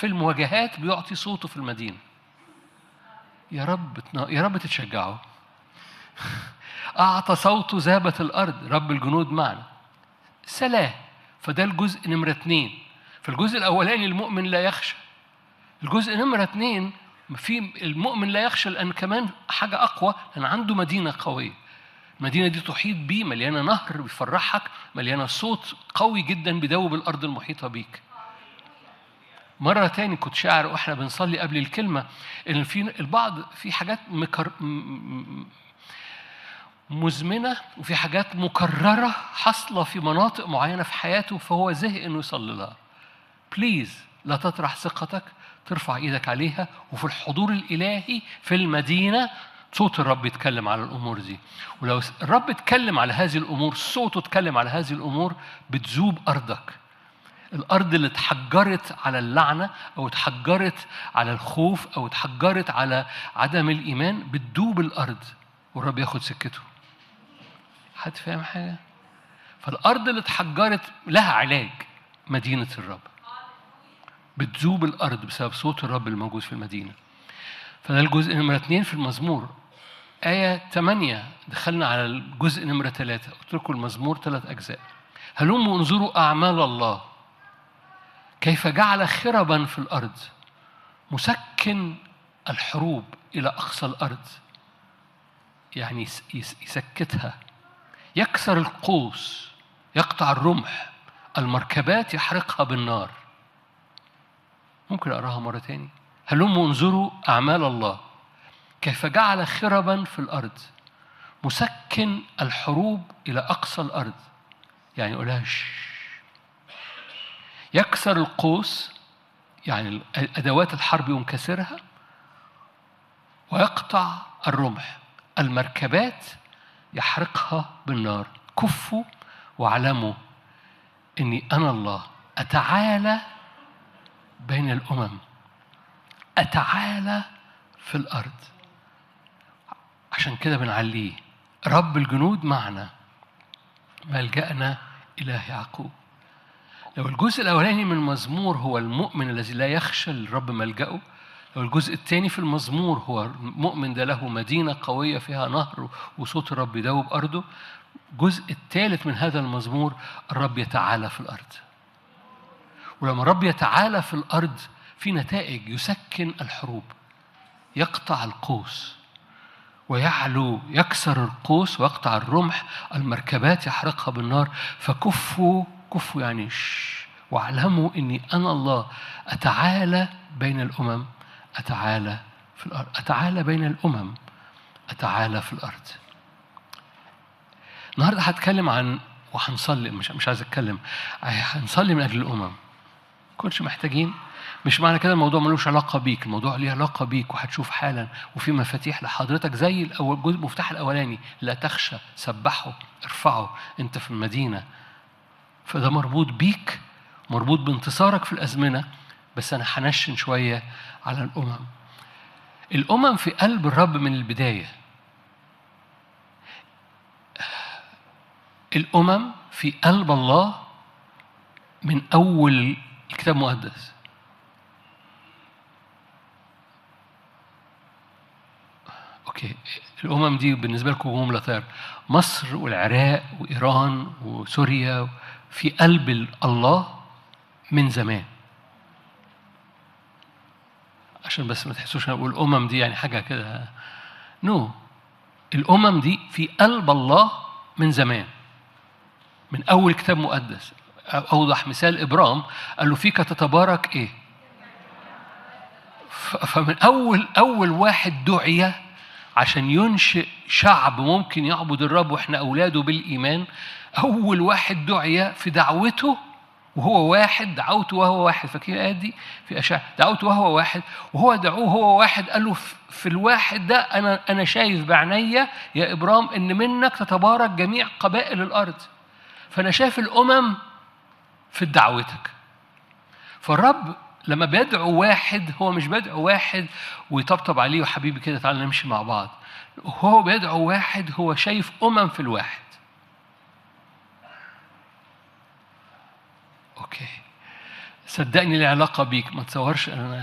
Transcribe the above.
في المواجهات بيعطي صوته في المدينة يا رب يا رب تتشجعوا أعطى صوته ذابت الأرض رب الجنود معنا سلام فده الجزء نمرة اتنين في الجزء الأولاني المؤمن لا يخشى الجزء نمرة اتنين في المؤمن لا يخشى لأن كمان حاجة أقوى لأن عنده مدينة قوية المدينة دي تحيط بيه مليانة نهر بيفرحك مليانة صوت قوي جدا بيدوب الأرض المحيطة بيك مرة تاني كنت شاعر واحنا بنصلي قبل الكلمة إن في البعض في حاجات مكر مزمنة وفي حاجات مكررة حاصلة في مناطق معينة في حياته فهو زهق إنه يصلي لها. بليز لا تطرح ثقتك ترفع ايدك عليها وفي الحضور الالهي في المدينه صوت الرب يتكلم على الامور دي ولو الرب اتكلم على هذه الامور صوته اتكلم على هذه الامور بتذوب ارضك الارض اللي اتحجرت على اللعنه او اتحجرت على الخوف او اتحجرت على عدم الايمان بتدوب الارض والرب ياخد سكته حد فاهم حاجه فالارض اللي اتحجرت لها علاج مدينه الرب بتذوب الارض بسبب صوت الرب الموجود في المدينه فده الجزء نمرة اثنين في المزمور آية ثمانية دخلنا على الجزء نمرة ثلاثة قلت لكم المزمور ثلاث أجزاء هلموا انظروا أعمال الله كيف جعل خربا في الأرض مسكن الحروب إلى أقصى الأرض يعني يسكتها يكسر القوس يقطع الرمح المركبات يحرقها بالنار ممكن أقراها مرة تاني هلموا انظروا أعمال الله كيف جعل خربا في الأرض مسكن الحروب إلى أقصى الأرض يعني يقولها يكسر القوس يعني أدوات الحرب ينكسرها ويقطع الرمح المركبات يحرقها بالنار كفوا واعلموا اني انا الله اتعالى بين الامم اتعالى في الارض عشان كده بنعليه رب الجنود معنا ملجأنا إله يعقوب لو الجزء الأولاني من المزمور هو المؤمن الذي لا يخشى الرب ملجأه لو الجزء الثاني في المزمور هو المؤمن ده له مدينة قوية فيها نهر وصوت الرب يدوب أرضه الجزء الثالث من هذا المزمور الرب يتعالى في الأرض ولما الرب يتعالى في الأرض في نتائج يسكن الحروب يقطع القوس ويعلو يكسر القوس ويقطع الرمح المركبات يحرقها بالنار فكفوا كفوا يعني شش واعلموا اني انا الله اتعالى بين الامم اتعالى في الارض اتعالى بين الامم اتعالى في الارض النهارده هتكلم عن وهنصلي مش مش عايز اتكلم هنصلي من اجل الامم كنتش محتاجين مش معنى كده الموضوع ملوش علاقة بيك الموضوع ليه علاقة بيك وهتشوف حالا وفي مفاتيح لحضرتك زي الأول جزء المفتاح الأولاني لا تخشى سبحه ارفعه أنت في المدينة فده مربوط بيك مربوط بانتصارك في الأزمنة بس أنا هنشن شوية على الأمم الأمم في قلب الرب من البداية الأمم في قلب الله من أول الكتاب المقدس اوكي الامم دي بالنسبه لكم هموم لا طير مصر والعراق وايران وسوريا في قلب الله من زمان عشان بس ما تحسوش انا بقول الامم دي يعني حاجه كده نو no. الامم دي في قلب الله من زمان من اول كتاب مقدس اوضح مثال ابرام قال له فيك تتبارك ايه فمن اول اول واحد دعي عشان ينشئ شعب ممكن يعبد الرب واحنا اولاده بالايمان اول واحد دعي في دعوته وهو واحد دعوته وهو واحد فاكرين الايه دي في اشعه دعوته وهو واحد وهو دعوه هو واحد قال له في الواحد ده انا انا شايف بعينيا يا ابرام ان منك تتبارك جميع قبائل الارض فانا شايف الامم في دعوتك فالرب لما بيدعو واحد هو مش بيدعو واحد ويطبطب عليه وحبيبي كده تعالى نمشي مع بعض هو بيدعو واحد هو شايف أمم في الواحد أوكي صدقني لي علاقة بيك ما تصورش أنا